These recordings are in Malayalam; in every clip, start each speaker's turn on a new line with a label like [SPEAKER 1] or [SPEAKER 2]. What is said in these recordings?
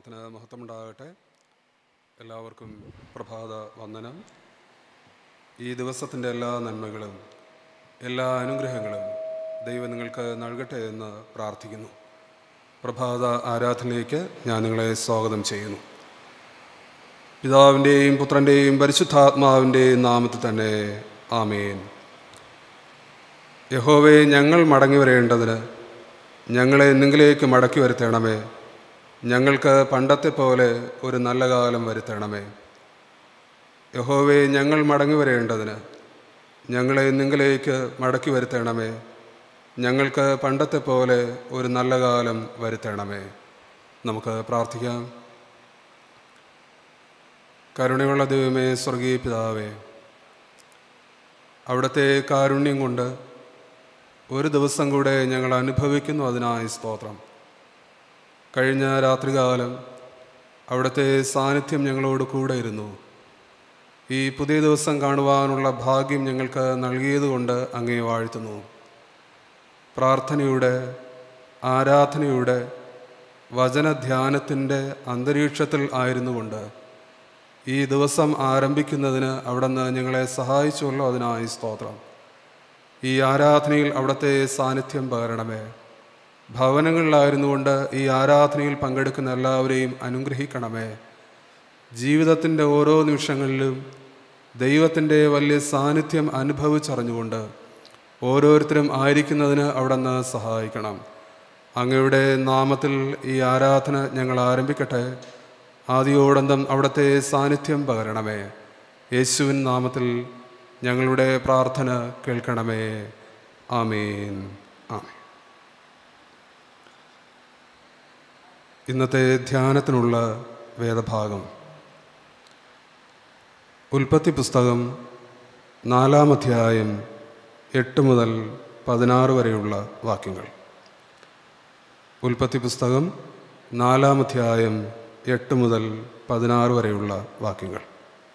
[SPEAKER 1] നാമത്തിന് മഹത്വമുണ്ടാകട്ടെ എല്ലാവർക്കും പ്രഭാത വന്ദനം ഈ ദിവസത്തിൻ്റെ എല്ലാ നന്മകളും എല്ലാ അനുഗ്രഹങ്ങളും ദൈവം നിങ്ങൾക്ക് നൽകട്ടെ എന്ന് പ്രാർത്ഥിക്കുന്നു പ്രഭാത ആരാധനയിലേക്ക് ഞാൻ നിങ്ങളെ സ്വാഗതം ചെയ്യുന്നു പിതാവിൻ്റെയും പുത്രൻ്റെയും പരിശുദ്ധാത്മാവിൻ്റെയും നാമത്തിൽ തന്നെ ആമേൻ യഹോവേ ഞങ്ങൾ മടങ്ങി വരേണ്ടതിന് ഞങ്ങളെ നിങ്ങളിലേക്ക് മടക്കി വരുത്തണമേ ഞങ്ങൾക്ക് പണ്ടത്തെ പോലെ ഒരു നല്ല കാലം വരുത്തണമേ യഹോവേ ഞങ്ങൾ മടങ്ങി വരേണ്ടതിന് ഞങ്ങളെ നിങ്ങളിലേക്ക് മടക്കി വരുത്തണമേ ഞങ്ങൾക്ക് പണ്ടത്തെ പോലെ ഒരു നല്ല കാലം വരുത്തണമേ നമുക്ക് പ്രാർത്ഥിക്കാം കരുണയുള്ള ദൈവമേ സ്വർഗീയ പിതാവേ അവിടുത്തെ കാരുണ്യം കൊണ്ട് ഒരു ദിവസം കൂടെ ഞങ്ങൾ അനുഭവിക്കുന്നു അതിനായി സ്തോത്രം കഴിഞ്ഞ രാത്രികാലം അവിടുത്തെ സാന്നിധ്യം ഞങ്ങളോട് കൂടെ ഇരുന്നു ഈ പുതിയ ദിവസം കാണുവാനുള്ള ഭാഗ്യം ഞങ്ങൾക്ക് നൽകിയതുകൊണ്ട് അങ്ങേ വാഴ്ത്തുന്നു പ്രാർത്ഥനയുടെ ആരാധനയുടെ വചനധ്യാനത്തിൻ്റെ അന്തരീക്ഷത്തിൽ ആയിരുന്നുകൊണ്ട് ഈ ദിവസം ആരംഭിക്കുന്നതിന് അവിടുന്ന് ഞങ്ങളെ സഹായിച്ചുള്ളൂ അതിനായി സ്തോത്രം ഈ ആരാധനയിൽ അവിടുത്തെ സാന്നിധ്യം പകരണമേ ഭവനങ്ങളിലായിരുന്നുകൊണ്ട് ഈ ആരാധനയിൽ പങ്കെടുക്കുന്ന എല്ലാവരെയും അനുഗ്രഹിക്കണമേ ജീവിതത്തിൻ്റെ ഓരോ നിമിഷങ്ങളിലും ദൈവത്തിൻ്റെ വലിയ സാന്നിധ്യം അനുഭവിച്ചറിഞ്ഞുകൊണ്ട് ഓരോരുത്തരും ആയിരിക്കുന്നതിന് അവിടുന്ന് സഹായിക്കണം അങ്ങയുടെ നാമത്തിൽ ഈ ആരാധന ഞങ്ങൾ ആരംഭിക്കട്ടെ ആദ്യോടന്തം അവിടുത്തെ സാന്നിധ്യം പകരണമേ യേശുവിൻ നാമത്തിൽ ഞങ്ങളുടെ പ്രാർത്ഥന കേൾക്കണമേ ആമേൻ ആമേൻ ഇന്നത്തെ ധ്യാനത്തിനുള്ള വേദഭാഗം ഉൽപ്പത്തി പുസ്തകം നാലാം അധ്യായം എട്ട് മുതൽ പതിനാറ് വരെയുള്ള വാക്യങ്ങൾ ഉൽപ്പത്തി പുസ്തകം നാലാം അധ്യായം എട്ട് മുതൽ പതിനാറ് വരെയുള്ള വാക്യങ്ങൾ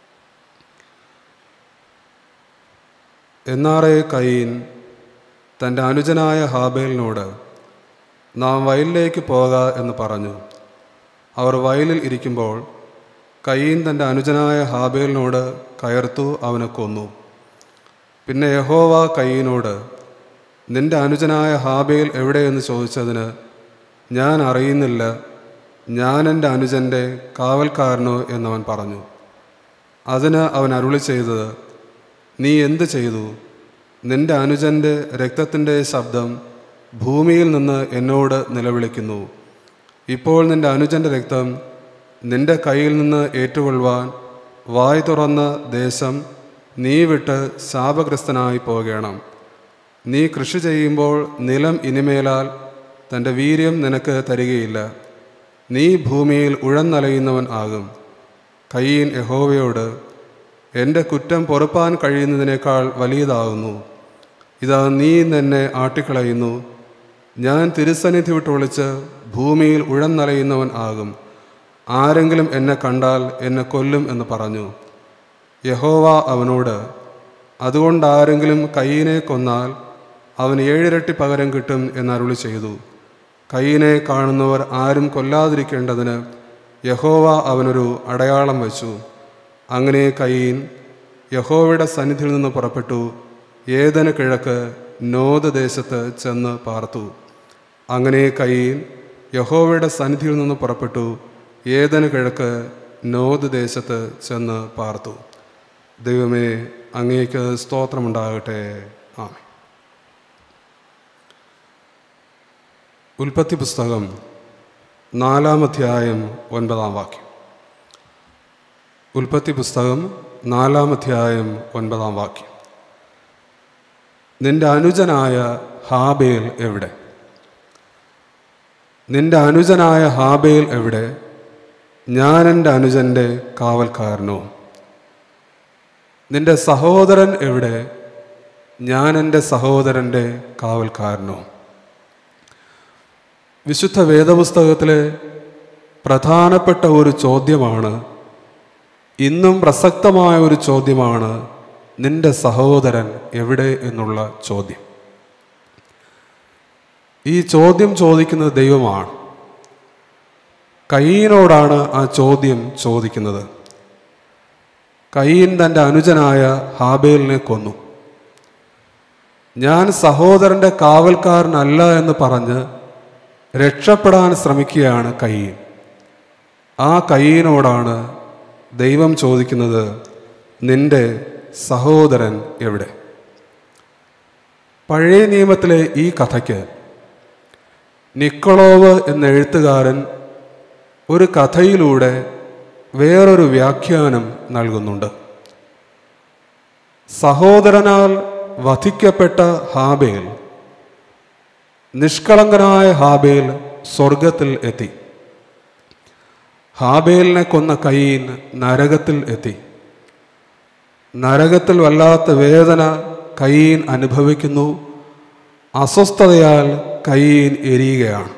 [SPEAKER 1] എന്നാറേ കയീൻ തൻ്റെ അനുജനായ ഹാബേലിനോട് നാം വയലിലേക്ക് പോക എന്ന് പറഞ്ഞു അവർ വയലിൽ ഇരിക്കുമ്പോൾ കയീൻ തൻ്റെ അനുജനായ ഹാബേലിനോട് കയർത്തു അവനെ കൊന്നു പിന്നെ യഹോവ കയീനോട് നിന്റെ അനുജനായ ഹാബേൽ എവിടെയെന്ന് ചോദിച്ചതിന് ഞാൻ അറിയുന്നില്ല ഞാൻ എൻ്റെ അനുജൻ്റെ കാവൽക്കാരനോ എന്നവൻ പറഞ്ഞു അതിന് അവൻ അരുളി ചെയ്തത് നീ എന്ത് ചെയ്തു നിന്റെ അനുജൻ്റെ രക്തത്തിൻ്റെ ശബ്ദം ഭൂമിയിൽ നിന്ന് എന്നോട് നിലവിളിക്കുന്നു ഇപ്പോൾ നിന്റെ അനുജൻ്റെ രക്തം നിന്റെ കയ്യിൽ നിന്ന് ഏറ്റുകൊള്ളുവാൻ വായ് തുറന്ന ദേശം നീ വിട്ട് ശാപഗ്രസ്തനായി പോകണം നീ കൃഷി ചെയ്യുമ്പോൾ നിലം ഇനിമേലാൽ തൻ്റെ വീര്യം നിനക്ക് തരികയില്ല നീ ഭൂമിയിൽ ഉഴന്നലയുന്നവൻ ആകും കയ്യീൻ യഹോവയോട് എൻ്റെ കുറ്റം പൊറുപ്പാൻ കഴിയുന്നതിനേക്കാൾ വലിയതാകുന്നു ഇതാ നീ എന്നെ ആട്ടിക്കളയുന്നു ഞാൻ തിരുസന്നിധി വിട്ട് വിളിച്ച് ഭൂമിയിൽ ഉഴന്നലയുന്നവൻ ആകും ആരെങ്കിലും എന്നെ കണ്ടാൽ എന്നെ കൊല്ലും എന്ന് പറഞ്ഞു യഹോവ അവനോട് അതുകൊണ്ട് ആരെങ്കിലും കയ്യിനെ കൊന്നാൽ അവൻ ഏഴിരട്ടി പകരം കിട്ടും എന്നരുളി ചെയ്തു കയ്യിനെ കാണുന്നവർ ആരും കൊല്ലാതിരിക്കേണ്ടതിന് യഹോവ അവനൊരു അടയാളം വച്ചു അങ്ങനെ കയ്യീൻ യഹോവയുടെ സന്നിധിയിൽ നിന്ന് പുറപ്പെട്ടു ഏതന കിഴക്ക് നോദ് ദേശത്ത് ചെന്ന് പാർത്തു അങ്ങനെ കയ്യീൻ യഹോവയുടെ സന്നിധിയിൽ നിന്ന് പുറപ്പെട്ടു ഏതന കിഴക്ക് നോദ് ദേശത്ത് ചെന്ന് പാർത്തു ദൈവമേ അങ്ങേക്ക് സ്തോത്രമുണ്ടാകട്ടെ ആമേ ഉൽപ്പത്തി പുസ്തകം നാലാം അധ്യായം ഒൻപതാം വാക്യം ഉൽപ്പത്തി പുസ്തകം നാലാം അധ്യായം ഒൻപതാം വാക്യം നിന്റെ അനുജനായ ഹാബേൽ എവിടെ നിന്റെ അനുജനായ ഹാബേൽ എവിടെ ഞാൻ എൻ്റെ അനുജൻ്റെ കാവൽക്കാരനോ നിന്റെ സഹോദരൻ എവിടെ ഞാൻ എൻ്റെ സഹോദരൻ്റെ കാവൽക്കാരനോ വിശുദ്ധ വേദപുസ്തകത്തിലെ പ്രധാനപ്പെട്ട ഒരു ചോദ്യമാണ് ഇന്നും പ്രസക്തമായ ഒരു ചോദ്യമാണ് നിന്റെ സഹോദരൻ എവിടെ എന്നുള്ള ചോദ്യം ഈ ചോദ്യം ചോദിക്കുന്നത് ദൈവമാണ് കയ്യീനോടാണ് ആ ചോദ്യം ചോദിക്കുന്നത് കയ്യീൻ തൻ്റെ അനുജനായ ഹാബേലിനെ കൊന്നു ഞാൻ സഹോദരൻ്റെ കാവൽക്കാരനല്ല എന്ന് പറഞ്ഞ് രക്ഷപ്പെടാൻ ശ്രമിക്കുകയാണ് കയ്യീൻ ആ കയ്യീനോടാണ് ദൈവം ചോദിക്കുന്നത് നിന്റെ സഹോദരൻ എവിടെ പഴയ നിയമത്തിലെ ഈ കഥയ്ക്ക് നിക്കോളോവ് എന്ന എഴുത്തുകാരൻ ഒരു കഥയിലൂടെ വേറൊരു വ്യാഖ്യാനം നൽകുന്നുണ്ട് സഹോദരനാൽ വധിക്കപ്പെട്ട ഹാബേൽ നിഷ്കളങ്കനായ ഹാബേൽ സ്വർഗത്തിൽ എത്തി ഹാബേലിനെ കൊന്ന കയ്യീൻ നരകത്തിൽ എത്തി നരകത്തിൽ വല്ലാത്ത വേദന കയ്യീൻ അനുഭവിക്കുന്നു അസ്വസ്ഥതയാൽ കയ്യീൻ എരിയുകയാണ്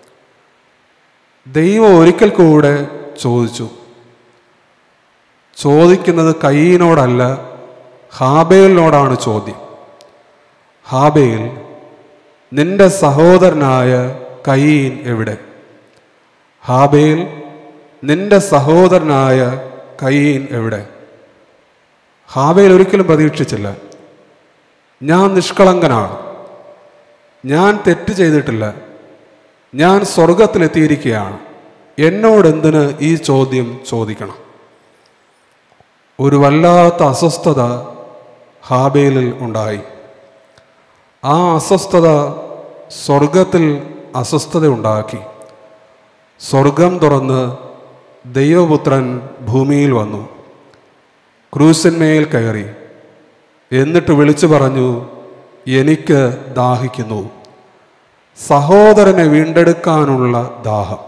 [SPEAKER 1] ദൈവം ഒരിക്കൽ കൂടെ ചോദിച്ചു ചോദിക്കുന്നത് കയ്യീനോടല്ല ഹാബേലിനോടാണ് ചോദ്യം ഹാബേൽ നിന്റെ സഹോദരനായ കയ്യീൻ എവിടെ ഹാബേൽ നിന്റെ സഹോദരനായ കയ്യീൻ എവിടെ ഹാബേൽ ഒരിക്കലും പ്രതീക്ഷിച്ചില്ല ഞാൻ നിഷ്കളങ്കനാണ് ഞാൻ തെറ്റ് ചെയ്തിട്ടില്ല ഞാൻ സ്വർഗത്തിലെത്തിയിരിക്കുകയാണ് എന്നോട് എന്തിന് ഈ ചോദ്യം ചോദിക്കണം ഒരു വല്ലാത്ത അസ്വസ്ഥത ഹാബേലിൽ ഉണ്ടായി ആ അസ്വസ്ഥത സ്വർഗത്തിൽ അസ്വസ്ഥത ഉണ്ടാക്കി സ്വർഗം തുറന്ന് ദൈവപുത്രൻ ഭൂമിയിൽ വന്നു ക്രൂസിന്മേൽ കയറി എന്നിട്ട് വിളിച്ചു പറഞ്ഞു എനിക്ക് ദാഹിക്കുന്നു സഹോദരനെ വീണ്ടെടുക്കാനുള്ള ദാഹം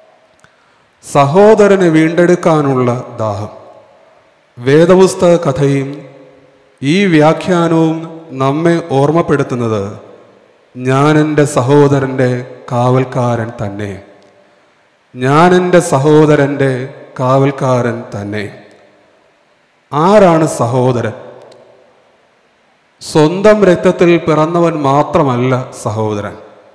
[SPEAKER 1] സഹോദരനെ വീണ്ടെടുക്കാനുള്ള ദാഹം വേദപുസ്തക കഥയും ഈ വ്യാഖ്യാനവും നമ്മെ ഓർമ്മപ്പെടുത്തുന്നത് ഞാൻ എൻ്റെ സഹോദരൻ്റെ കാവൽക്കാരൻ തന്നെ ഞാൻ എൻ്റെ സഹോദരൻ്റെ കാവൽക്കാരൻ തന്നെ ആരാണ് സഹോദരൻ സ്വന്തം രക്തത്തിൽ പിറന്നവൻ മാത്രമല്ല സഹോദരൻ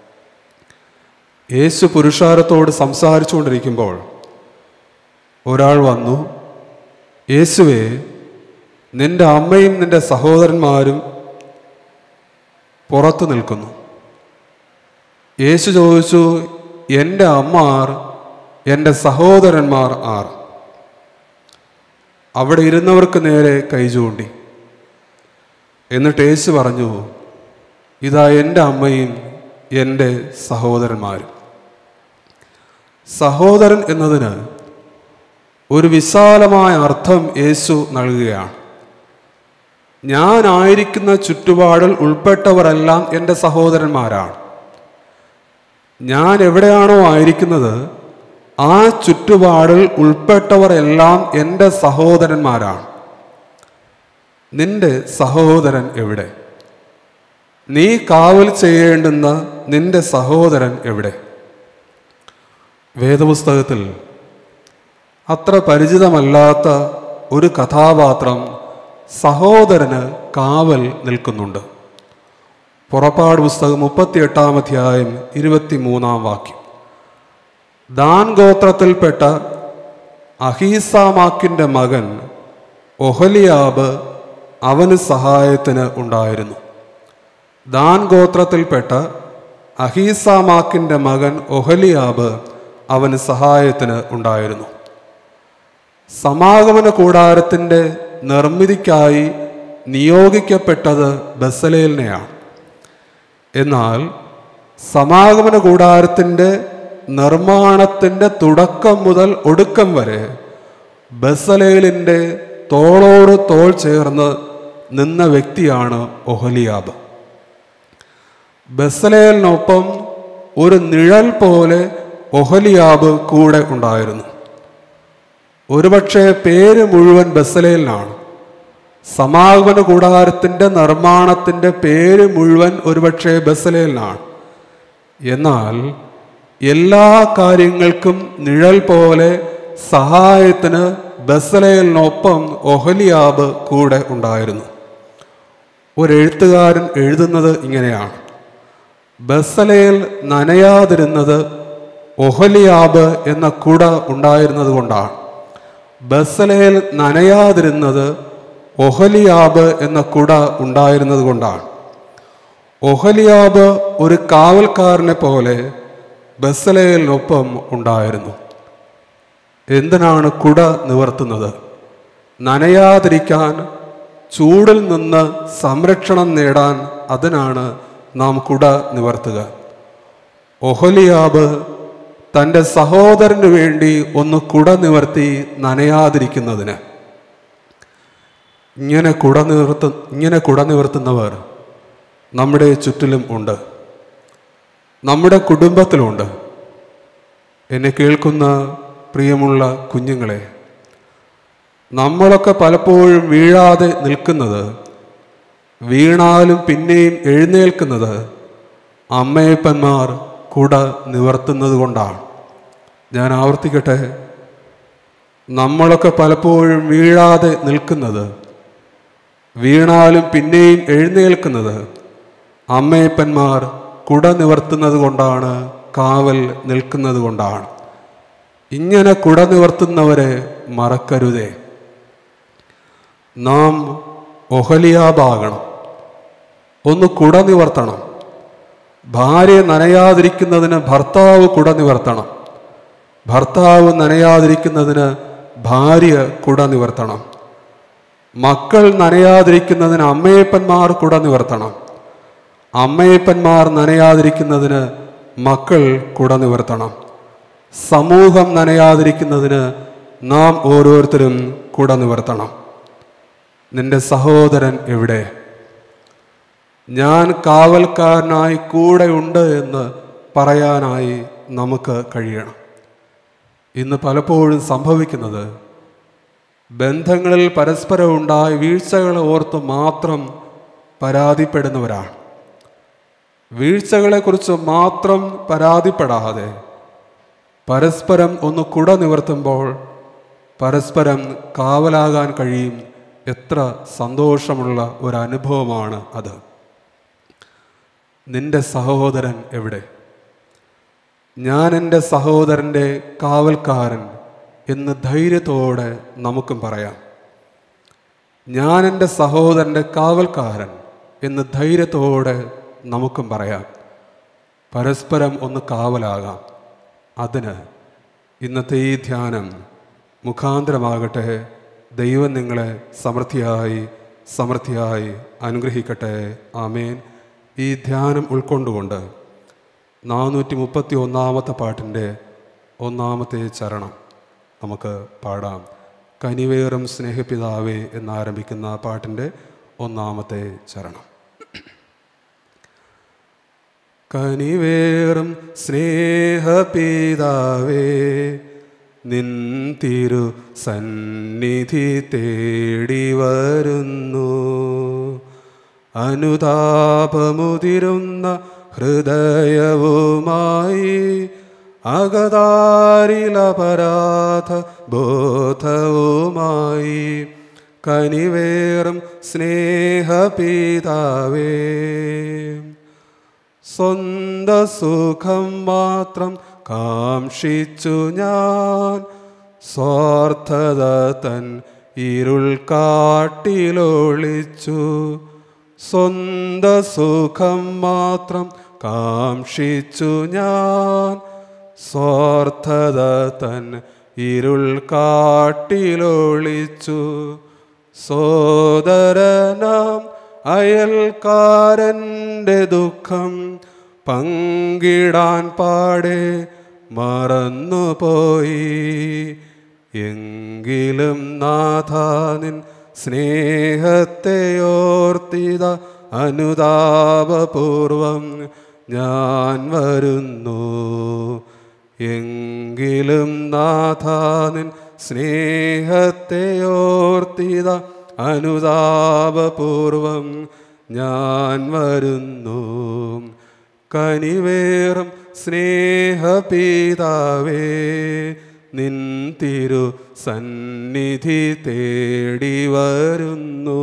[SPEAKER 1] യേശു പുരുഷാരത്തോട് സംസാരിച്ചുകൊണ്ടിരിക്കുമ്പോൾ ഒരാൾ വന്നു യേശുവെ നിന്റെ അമ്മയും നിന്റെ സഹോദരന്മാരും പുറത്തു നിൽക്കുന്നു യേശു ചോദിച്ചു എൻ്റെ അമ്മ ആർ എൻ്റെ സഹോദരന്മാർ ആർ അവിടെ ഇരുന്നവർക്ക് നേരെ കൈ ചൂണ്ടി എന്നിട്ട് യേശു പറഞ്ഞു ഇതാ എൻ്റെ അമ്മയും എൻ്റെ സഹോദരന്മാരും സഹോദരൻ എന്നതിന് ഒരു വിശാലമായ അർത്ഥം യേശു നൽകുകയാണ് ഞാനായിരിക്കുന്ന ചുറ്റുപാടിൽ ഉൾപ്പെട്ടവരെല്ലാം എൻ്റെ സഹോദരന്മാരാണ് ഞാൻ എവിടെയാണോ ആയിരിക്കുന്നത് ആ ചുറ്റുപാടിൽ ഉൾപ്പെട്ടവർ എല്ലാം എൻ്റെ സഹോദരന്മാരാണ് നിന്റെ സഹോദരൻ എവിടെ നീ കാവൽ ചെയ്യേണ്ടുന്ന നിന്റെ സഹോദരൻ എവിടെ വേദപുസ്തകത്തിൽ അത്ര പരിചിതമല്ലാത്ത ഒരു കഥാപാത്രം സഹോദരന് കാവൽ നിൽക്കുന്നുണ്ട് പുറപ്പാട് പുസ്തകം മുപ്പത്തിയെട്ടാം അധ്യായം ഇരുപത്തിമൂന്നാം വാക്യം ദാൻ ഗോത്രത്തിൽപ്പെട്ട അഹീസാമാക്കിൻ്റെ മകൻ ഒഹലിയാബ് അവന് സഹായത്തിന് ഉണ്ടായിരുന്നു ദാൻ ഗോത്രത്തിൽപ്പെട്ട അഹീസാമാക്കിൻ്റെ മകൻ ഒഹലിയാബ് അവന് സഹായത്തിന് ഉണ്ടായിരുന്നു സമാഗമന കൂടാരത്തിൻ്റെ നിർമ്മിതിക്കായി നിയോഗിക്കപ്പെട്ടത് ബസലേലിനെയാണ് എന്നാൽ സമാഗമന കൂടാരത്തിൻ്റെ നിർമ്മാണത്തിൻ്റെ തുടക്കം മുതൽ ഒടുക്കം വരെ ബസലേലിൻ്റെ തോളോട് തോൾ ചേർന്ന് നിന്ന വ്യക്തിയാണ് ഒഹലിയാബ് ബസലേലിനൊപ്പം ഒരു നിഴൽ പോലെ ഒഹലിയാബ് കൂടെ ഉണ്ടായിരുന്നു ഒരുപക്ഷെ പേര് മുഴുവൻ ബസലേലിനാണ് സമാഗമന കൂടാരത്തിൻ്റെ നിർമ്മാണത്തിൻ്റെ പേര് മുഴുവൻ ഒരുപക്ഷെ ബസലേലിനാണ് എന്നാൽ എല്ലാ കാര്യങ്ങൾക്കും നിഴൽ പോലെ സഹായത്തിന് ബസലേലിനൊപ്പം ഒഹലിയാബ് കൂടെ ഉണ്ടായിരുന്നു ഒരു എഴുത്തുകാരൻ എഴുതുന്നത് ഇങ്ങനെയാണ് ബസലേൽ നനയാതിരുന്നത് ഒഹലിയാബ് എന്ന കുട ഉണ്ടായിരുന്നത് കൊണ്ടാണ് ബസലയിൽ നനയാതിരുന്നത് ഒഹലിയാബ് എന്ന കുട ഉണ്ടായിരുന്നത് കൊണ്ടാണ് ഒഹലിയാബ് ഒരു കാവൽക്കാരനെ പോലെ ബസലയിലിനൊപ്പം ഉണ്ടായിരുന്നു എന്തിനാണ് കുട നിവർത്തുന്നത് നനയാതിരിക്കാൻ ചൂടിൽ നിന്ന് സംരക്ഷണം നേടാൻ അതിനാണ് നാം കുട നിവർത്തുക ഒഹലിയാബ് തൻ്റെ സഹോദരന് വേണ്ടി ഒന്ന് കുട നിവർത്തി നനയാതിരിക്കുന്നതിന് ഇങ്ങനെ കുട നിവർത്ത ഇങ്ങനെ കുട നിവർത്തുന്നവർ നമ്മുടെ ചുറ്റിലും ഉണ്ട് നമ്മുടെ കുടുംബത്തിലുണ്ട് എന്നെ കേൾക്കുന്ന പ്രിയമുള്ള കുഞ്ഞുങ്ങളെ നമ്മളൊക്കെ പലപ്പോഴും വീഴാതെ നിൽക്കുന്നത് വീണാലും പിന്നെയും എഴുന്നേൽക്കുന്നത് അമ്മയപ്പന്മാർ കുട നിവർത്തുന്നത് കൊണ്ടാണ് ഞാൻ ആവർത്തിക്കട്ടെ നമ്മളൊക്കെ പലപ്പോഴും വീഴാതെ നിൽക്കുന്നത് വീണാലും പിന്നെയും എഴുന്നേൽക്കുന്നത് അമ്മയപ്പന്മാർ കുട നിവർത്തുന്നത് കൊണ്ടാണ് കാവൽ നിൽക്കുന്നത് കൊണ്ടാണ് ഇങ്ങനെ കുട നിവർത്തുന്നവരെ മറക്കരുതേ നാം ഒഹലിയാബാകണം ഒന്ന് കുട നിവർത്തണം ഭാര്യ നനയാതിരിക്കുന്നതിന് ഭർത്താവ് കുട നിവർത്തണം ഭർത്താവ് നനയാതിരിക്കുന്നതിന് ഭാര്യ കുട നിവർത്തണം മക്കൾ നനയാതിരിക്കുന്നതിന് അമ്മയപ്പന്മാർ കുട നിവർത്തണം അമ്മയപ്പന്മാർ നനയാതിരിക്കുന്നതിന് മക്കൾ കുട നിവർത്തണം സമൂഹം നനയാതിരിക്കുന്നതിന് നാം ഓരോരുത്തരും കുട നിവർത്തണം നിന്റെ സഹോദരൻ എവിടെ ഞാൻ കാവൽക്കാരനായി കൂടെയുണ്ട് എന്ന് പറയാനായി നമുക്ക് കഴിയണം ഇന്ന് പലപ്പോഴും സംഭവിക്കുന്നത് ബന്ധങ്ങളിൽ പരസ്പരം ഉണ്ടായ വീഴ്ചകളെ ഓർത്ത് മാത്രം പരാതിപ്പെടുന്നവരാണ് വീഴ്ചകളെക്കുറിച്ച് മാത്രം പരാതിപ്പെടാതെ പരസ്പരം ഒന്ന് കുട നിവർത്തുമ്പോൾ പരസ്പരം കാവലാകാൻ കഴിയും എത്ര സന്തോഷമുള്ള ഒരു അനുഭവമാണ് അത് നിന്റെ സഹോദരൻ എവിടെ ഞാൻ എൻ്റെ സഹോദരൻ്റെ കാവൽക്കാരൻ എന്ന് ധൈര്യത്തോടെ നമുക്കും പറയാം ഞാൻ എൻ്റെ സഹോദരൻ്റെ കാവൽക്കാരൻ എന്ന് ധൈര്യത്തോടെ നമുക്കും പറയാം പരസ്പരം ഒന്ന് കാവലാകാം അതിന് ഇന്നത്തെ ഈ ധ്യാനം മുഖാന്തരമാകട്ടെ ദൈവം നിങ്ങളെ സമൃദ്ധിയായി സമൃദ്ധിയായി അനുഗ്രഹിക്കട്ടെ ആമേൻ ഈ ധ്യാനം ഉൾക്കൊണ്ടുകൊണ്ട് നാനൂറ്റി മുപ്പത്തി ഒന്നാമത്തെ പാട്ടിൻ്റെ ഒന്നാമത്തെ ചരണം നമുക്ക് പാടാം കനിവേറും സ്നേഹപിതാവേ എന്നാരംഭിക്കുന്ന പാട്ടിൻ്റെ ഒന്നാമത്തെ ചരണം കനിവേറും സ്നേഹപിതാവേ നിൻ തിരു സന്നിധി തേടി വരുന്നു അനുതാപമുതിരുന്ന ഹൃദയവുമായി അകതാരിലപരാധ ബോധവുമായി കനിവേറും സ്നേഹപിതാവേ സ്വന്ത സുഖം മാത്രം കാക്ഷിച്ചു ഞാൻ സ്വാർത്ഥത തൻ ഇരുൾ കാട്ടിലൊളിച്ചു സ്വന്ത സുഖം മാത്രം കാക്ഷിച്ചു ഞാൻ സ്വാർത്ഥത തൻ ഇരുൾ കാട്ടിലൊളിച്ചു സോദരനാം അയൽക്കാരൻ്റെ ദുഃഖം പങ്കിടാൻ പാടെ മറന്നുപോയി എങ്കിലും നാഥാനിൻ സ്നേഹത്തെ ഓർത്തിത അനുതാപപൂർവം ഞാൻ വരുന്നു എങ്കിലും നാഥാനിൻ സ്നേഹത്തെ ഓർത്തിത അനുതാപപൂർവം ഞാൻ വരുന്നു കനിവേറും സ്നേഹപിതാവേ നിൻ തിരു സന്നിധി തേടി വരുന്നു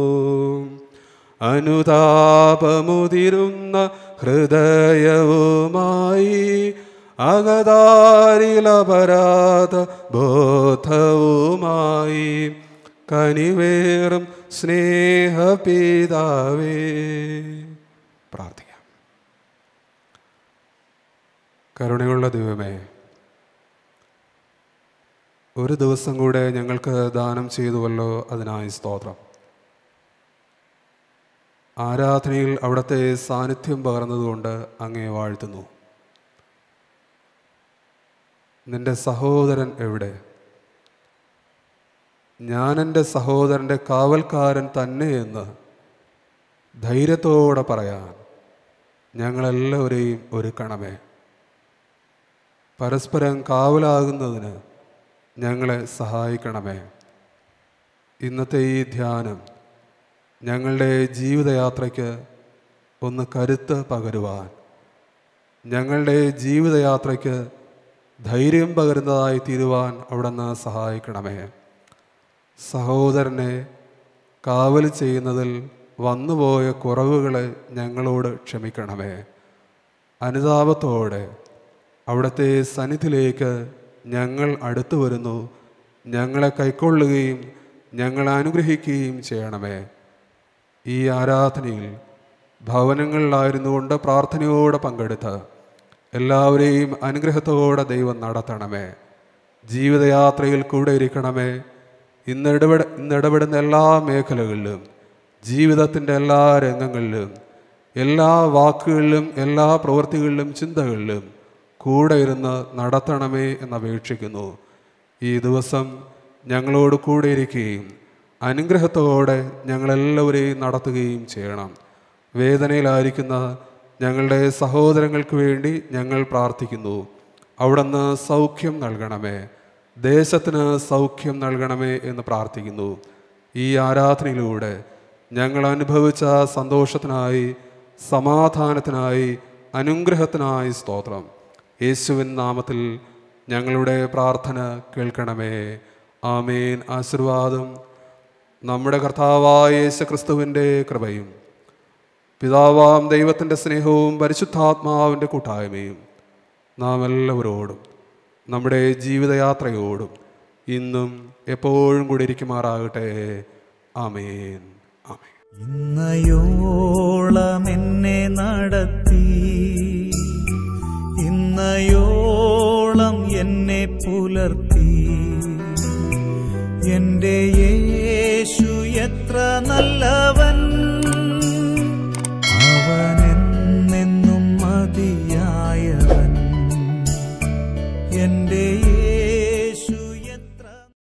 [SPEAKER 1] അനുതാപമുതിരുന്ന ഹൃദയവുമായി അകതാരിലപരാധ ബോധവുമായി കനിവേറും സ്നേഹപിതാവേ പ്രാർത്ഥിക്കാം കരുണയുള്ള ദൈവമേ ഒരു ദിവസം കൂടെ ഞങ്ങൾക്ക് ദാനം ചെയ്തുവല്ലോ അതിനായി സ്തോത്രം ആരാധനയിൽ അവിടുത്തെ സാന്നിധ്യം പകർന്നതുകൊണ്ട് അങ്ങേ വാഴ്ത്തുന്നു നിന്റെ സഹോദരൻ എവിടെ ഞാൻ എൻ്റെ സഹോദരൻ്റെ കാവൽക്കാരൻ തന്നെയെന്ന് ധൈര്യത്തോടെ പറയാൻ ഞങ്ങളെല്ലാവരെയും ഒരുക്കണമേ പരസ്പരം കാവലാകുന്നതിന് ഞങ്ങളെ സഹായിക്കണമേ ഇന്നത്തെ ഈ ധ്യാനം ഞങ്ങളുടെ ജീവിതയാത്രയ്ക്ക് ഒന്ന് കരുത്ത് പകരുവാൻ ഞങ്ങളുടെ ജീവിതയാത്രയ്ക്ക് ധൈര്യം പകരുന്നതായി തീരുവാൻ അവിടുന്ന് സഹായിക്കണമേ സഹോദരനെ കാവൽ ചെയ്യുന്നതിൽ വന്നുപോയ കുറവുകളെ ഞങ്ങളോട് ക്ഷമിക്കണമേ അനുതാപത്തോടെ അവിടുത്തെ സന്നിധിയിലേക്ക് ഞങ്ങൾ അടുത്തു വരുന്നു ഞങ്ങളെ കൈക്കൊള്ളുകയും ഞങ്ങളെ അനുഗ്രഹിക്കുകയും ചെയ്യണമേ ഈ ആരാധനയിൽ ഭവനങ്ങളിലായിരുന്നു കൊണ്ട് പ്രാർത്ഥനയോടെ പങ്കെടുത്ത് എല്ലാവരെയും അനുഗ്രഹത്തോടെ ദൈവം നടത്തണമേ ജീവിതയാത്രയിൽ കൂടെ ഇരിക്കണമേ ഇന്ന് ഇടപെട ഇന്ന് ഇടപെടുന്ന എല്ലാ മേഖലകളിലും ജീവിതത്തിൻ്റെ എല്ലാ രംഗങ്ങളിലും എല്ലാ വാക്കുകളിലും എല്ലാ പ്രവൃത്തികളിലും ചിന്തകളിലും കൂടെ ഇരുന്ന് നടത്തണമേ എന്നപേക്ഷിക്കുന്നു ഈ ദിവസം ഞങ്ങളോട് കൂടെ ഇരിക്കുകയും അനുഗ്രഹത്തോടെ ഞങ്ങളെല്ലാവരെയും നടത്തുകയും ചെയ്യണം വേദനയിലായിരിക്കുന്ന ഞങ്ങളുടെ സഹോദരങ്ങൾക്ക് വേണ്ടി ഞങ്ങൾ പ്രാർത്ഥിക്കുന്നു അവിടുന്ന് സൗഖ്യം നൽകണമേ ദേശത്തിന് സൗഖ്യം നൽകണമേ എന്ന് പ്രാർത്ഥിക്കുന്നു ഈ ആരാധനയിലൂടെ ഞങ്ങൾ അനുഭവിച്ച സന്തോഷത്തിനായി സമാധാനത്തിനായി അനുഗ്രഹത്തിനായി സ്തോത്രം യേശുവിൻ നാമത്തിൽ ഞങ്ങളുടെ പ്രാർത്ഥന കേൾക്കണമേ ആമേൻ ആശീർവാദം നമ്മുടെ കർത്താവായ യേശു ക്രിസ്തുവിൻ്റെ കൃപയും പിതാവാം ദൈവത്തിൻ്റെ സ്നേഹവും പരിശുദ്ധാത്മാവിൻ്റെ കൂട്ടായ്മയും നാം എല്ലാവരോടും നമ്മുടെ ജീവിതയാത്രയോടും ഇന്നും എപ്പോഴും കൂടി ഇരിക്കുമാറാകട്ടെ ആമേൻ ആമേൻ
[SPEAKER 2] ഇന്നയോളം എന്നെ നടത്തി ഇന്നയോളം എന്നെ പുലർത്തി എന്റെ യേശു എത്ര നല്ലവൻ